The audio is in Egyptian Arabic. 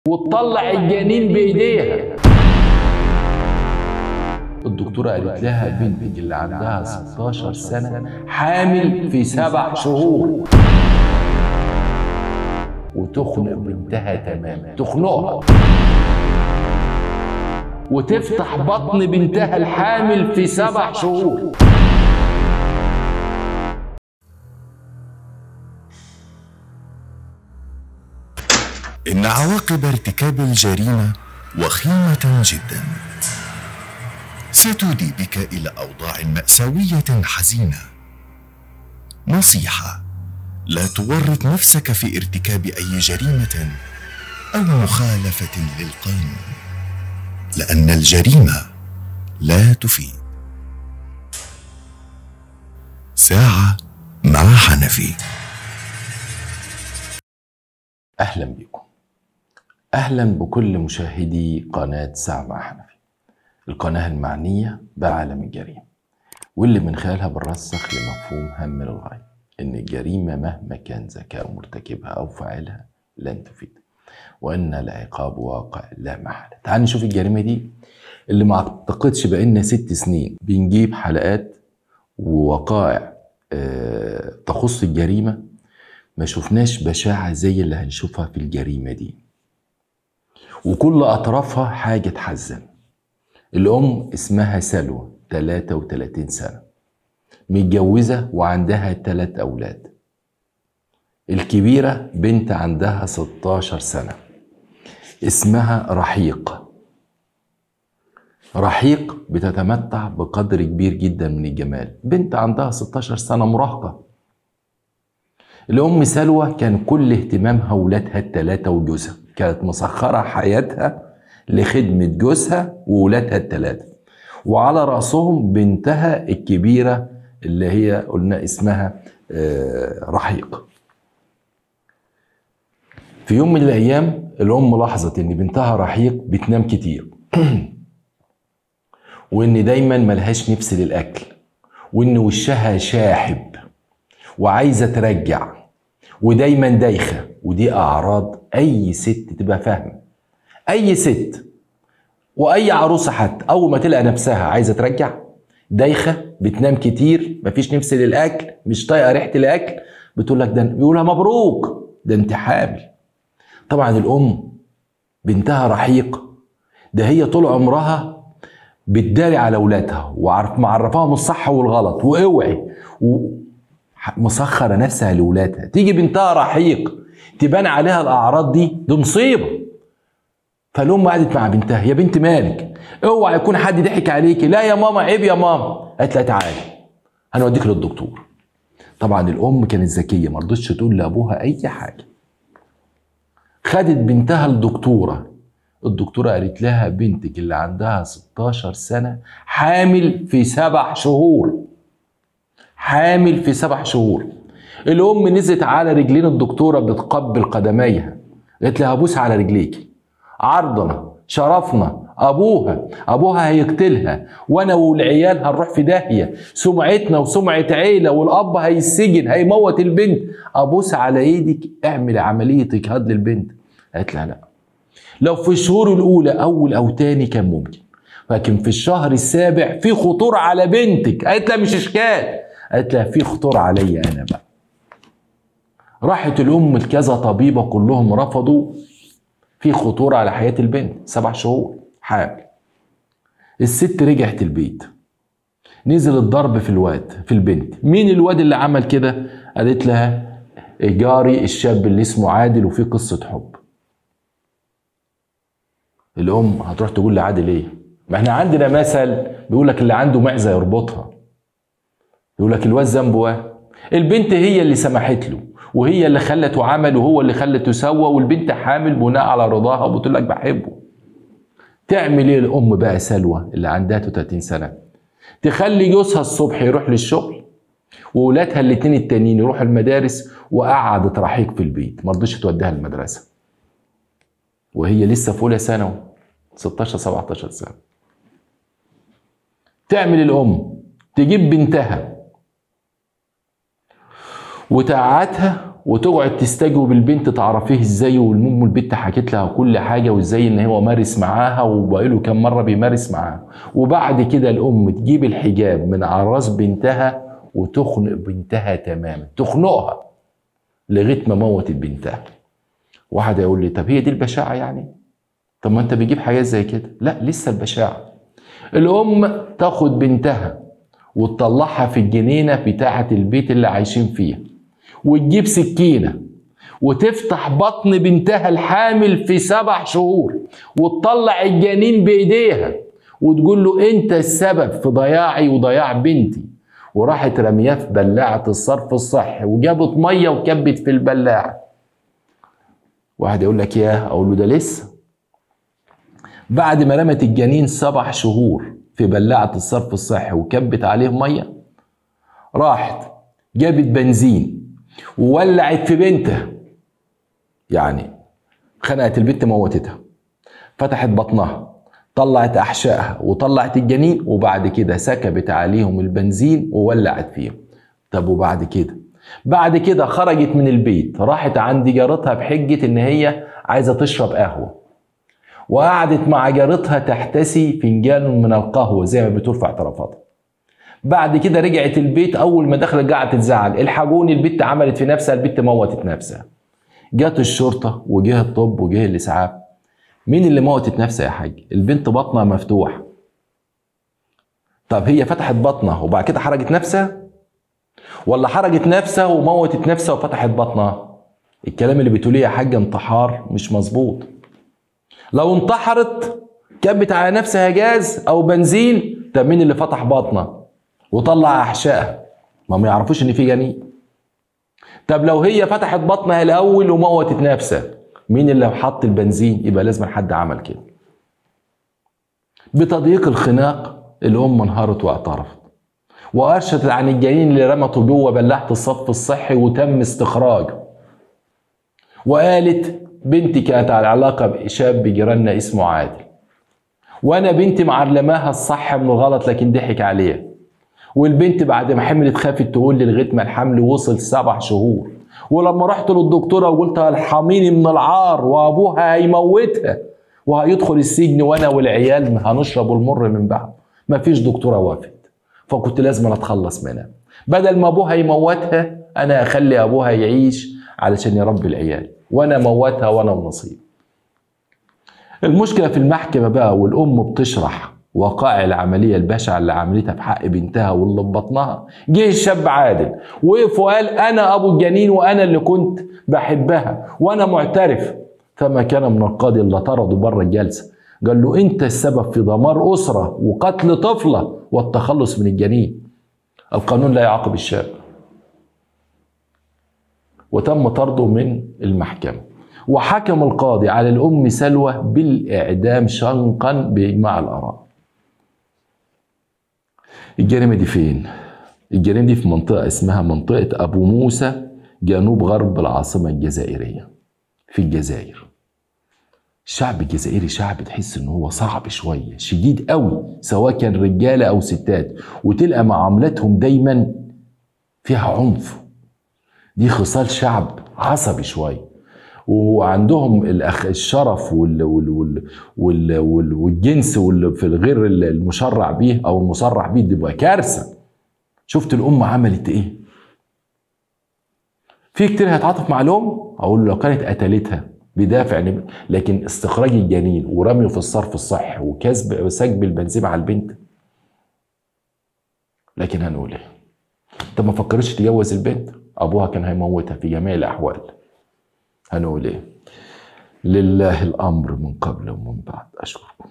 وتطلع الجنين بايديها الدكتورة قالت لها بنتك اللي عندها 16 سنة حامل في سبع شهور وتخنق بنتها تماما تخنقها وتفتح بطن بنتها الحامل في سبع شهور إن عواقب ارتكاب الجريمة وخيمة جدا ستودي بك إلى أوضاع مأساوية حزينة نصيحة لا تورط نفسك في ارتكاب أي جريمة أو مخالفة للقانون لأن الجريمة لا تفيد ساعة مع حنفي أهلا بكم أهلا بكل مشاهدي قناة ساعة مع حنفي القناة المعنية بعالم الجريمة واللي من خلالها بنرسخ لمفهوم هام للغاية إن الجريمة مهما كان ذكاء مرتكبها أو فاعلها لن تفيد وإن العقاب واقع لا محالة تعال نشوف الجريمة دي اللي ما أعتقدش بقالنا ست سنين بنجيب حلقات ووقائع آه، تخص الجريمة ما شفناش بشاعة زي اللي هنشوفها في الجريمة دي وكل أطرافها حاجة تحزن الأم اسمها سلوى 33 سنة متجوزة وعندها ثلاث أولاد الكبيرة بنت عندها 16 سنة اسمها رحيق رحيق بتتمتع بقدر كبير جدا من الجمال بنت عندها 16 سنة مراهقة الأم سلوى كان كل اهتمامها ولادها التلاتة وجوزها كانت مسخرة حياتها لخدمة جوزها وولادها التلاتة وعلى رأسهم بنتها الكبيرة اللي هي قلنا اسمها آه، رحيق في يوم من الأيام الأم لاحظت إن بنتها رحيق بتنام كتير وإن دايما ملهاش نفس للأكل وإن وشها شاحب وعايزة ترجع ودايما دايخة ودي أعراض أي ست تبقى فاهمة أي ست وأي عروسة حتى أول ما تلقى نفسها عايزة ترجع دايخة بتنام كتير مفيش نفس للأكل مش طايقة ريحة الأكل بتقول لك ده بيقولها مبروك ده أنت حامل طبعا الأم بنتها رحيق ده هي طول عمرها بتداري على اولادها وعارف معرفاهم الصح والغلط واوعي ومسخره نفسها لاولادها تيجي بنتها رحيق تبان عليها الاعراض دي دي مصيبه فالام قعدت مع بنتها يا بنت مالك اوعى يكون حد ضحك عليكي لا يا ماما عيب يا ماما قالت لها تعالي هنوديك للدكتور طبعا الام كانت ذكيه ما رضتش تقول لابوها اي حاجه خدت بنتها الدكتوره الدكتورة قالت لها بنتك اللي عندها 16 سنة حامل في سبع شهور حامل في سبع شهور الأم نزلت على رجلين الدكتورة بتقبل قدميها قالت لها أبوس على رجليكي عرضنا شرفنا أبوها أبوها هيقتلها وأنا والعيال هنروح في داهية سمعتنا وسمعة عيلة والأب هيسجن هيموت البنت أبوس على إيدك اعمل عملية إجهاض للبنت قالت لها لأ لو في الشهور الأولى أول أو تاني كان ممكن لكن في الشهر السابع في خطورة على بنتك قالت لها مش إشكال قالت لها في خطورة عليا أنا بقى راحت الأم لكذا طبيبة كلهم رفضوا في خطورة على حياة البنت سبع شهور حامل الست رجعت البيت نزل الضرب في الواد في البنت مين الواد اللي عمل كده قالت لها جاري الشاب اللي اسمه عادل وفي قصة حب الام هتروح تقول لعادل ايه ما احنا عندنا مثل بيقول لك اللي عنده معزه يربطها يقول لك الواد ذنبه ايه البنت هي اللي سمحت له وهي اللي خلت وعمل وهو اللي خلته سوى والبنت حامل بناء على رضاها وبتقول لك بحبه تعمل ايه الام بقى سلوى اللي عندها 30 سنه تخلي جوزها الصبح يروح للشغل وولادها الاتنين التانيين يروحوا المدارس وقعدت رحيق في البيت ما رضيش توديها المدرسه وهي لسه في اولى ثانوي 16 17 سنه تعمل الام تجيب بنتها وتقعدها وتقعد تستجوب البنت تعرفيه ازاي والام البنت حكت لها كل حاجه وازاي ان هو مارس معاها وبقاله كم مره بيمارس معاها وبعد كده الام تجيب الحجاب من على راس بنتها وتخنق بنتها تماما تخنقها لغايه ما موتت بنتها واحد يقول لي طب هي دي البشاعه يعني طب ما انت بتجيب حاجات زي كده لا لسه البشاعه الام تاخد بنتها وتطلعها في الجنينه بتاعه البيت اللي عايشين فيها وتجيب سكينه وتفتح بطن بنتها الحامل في سبع شهور وتطلع الجنين بايديها وتقول له انت السبب في ضياعي وضياع بنتي وراحت رمياه في بلاعه الصرف الصحي وجابت ميه وكبت في البلاعه واحد يقول لك ياه اقول له ده لسه بعد ما رمت الجنين سبع شهور في بلاعه الصرف الصحي وكبت عليه ميه راحت جابت بنزين وولعت في بنتها يعني خنقت البنت موتتها فتحت بطنها طلعت احشائها وطلعت الجنين وبعد كده سكبت عليهم البنزين وولعت فيهم طب وبعد كده بعد كده خرجت من البيت راحت عند جارتها بحجة ان هي عايزة تشرب قهوة وقعدت مع جارتها تحتسي فنجان من القهوة زي ما بتقول في اعترافاتها بعد كده رجعت البيت اول ما دخلت قعدت تزعل الحقوني البت عملت في نفسها البت موتت نفسها جت الشرطة وجه الطب وجه الاسعاف مين اللي موتت نفسها يا حاج البنت بطنها مفتوح طب هي فتحت بطنها وبعد كده حرجت نفسها ولا حرجت نفسها وموتت نفسها وفتحت بطنها الكلام اللي بتقوليه يا حاج انتحار مش مظبوط لو انتحرت كبت على نفسها جاز او بنزين طب مين اللي فتح بطنها وطلع احشائها ما ما يعرفوش ان في جنين طب لو هي فتحت بطنها الاول وموتت نفسها مين اللي حط البنزين يبقى لازم حد عمل كده بتضييق الخناق الام انهارت واعترفت وارشدت عن الجنين اللي رمته جوه بلاحه الصف الصحي وتم استخراجه وقالت بنتي كانت على علاقه بشاب جيراننا اسمه عادل وانا بنتي معلماها الصح من الغلط لكن ضحك عليها والبنت بعد ما حملت خافت تقول لي لغايه ما الحمل وصل سبع شهور ولما رحت للدكتوره وقلت الحميني من العار وابوها هيموتها وهيدخل السجن وانا والعيال هنشرب المر من بعض مفيش دكتوره وافت فكنت لازم اتخلص منها بدل ما ابوها يموتها انا اخلي ابوها يعيش علشان يربي العيال وانا موتها وانا النصيب المشكله في المحكمه بقى والام بتشرح وقائع العمليه البشعه اللي عملتها في حق بنتها واللي في بطنها جه الشاب عادل وقف وقال انا ابو الجنين وانا اللي كنت بحبها وانا معترف فما كان من القاضي الا طرده بره الجلسه قال له انت السبب في دمار اسره وقتل طفله والتخلص من الجنين القانون لا يعاقب الشاب وتم طرده من المحكمه وحكم القاضي على الام سلوى بالاعدام شنقا باجماع الاراء الجريمه دي فين الجريمه دي في منطقه اسمها منطقه ابو موسى جنوب غرب العاصمه الجزائريه في الجزائر الشعب الجزائري شعب تحس ان هو صعب شويه شديد قوي سواء كان رجاله او ستات وتلقى معاملاتهم دايما فيها عنف دي خصال شعب عصبي شويه وعندهم الأخ الشرف وال وال وال وال وال والجنس وال في الغير المشرع به او المصرح به دي بقى كارثه شفت الام عملت ايه في كتير هيتعاطف مع الام اقول له لو كانت قتلتها بدافع لكن استخراج الجنين ورميه في الصرف الصحي وكسب وسكب البنزين على البنت لكن هنقول ايه انت ما فكرتش تجوز البنت ابوها كان هيموتها في جميع الاحوال هنقول ايه لله الامر من قبل ومن بعد اشكركم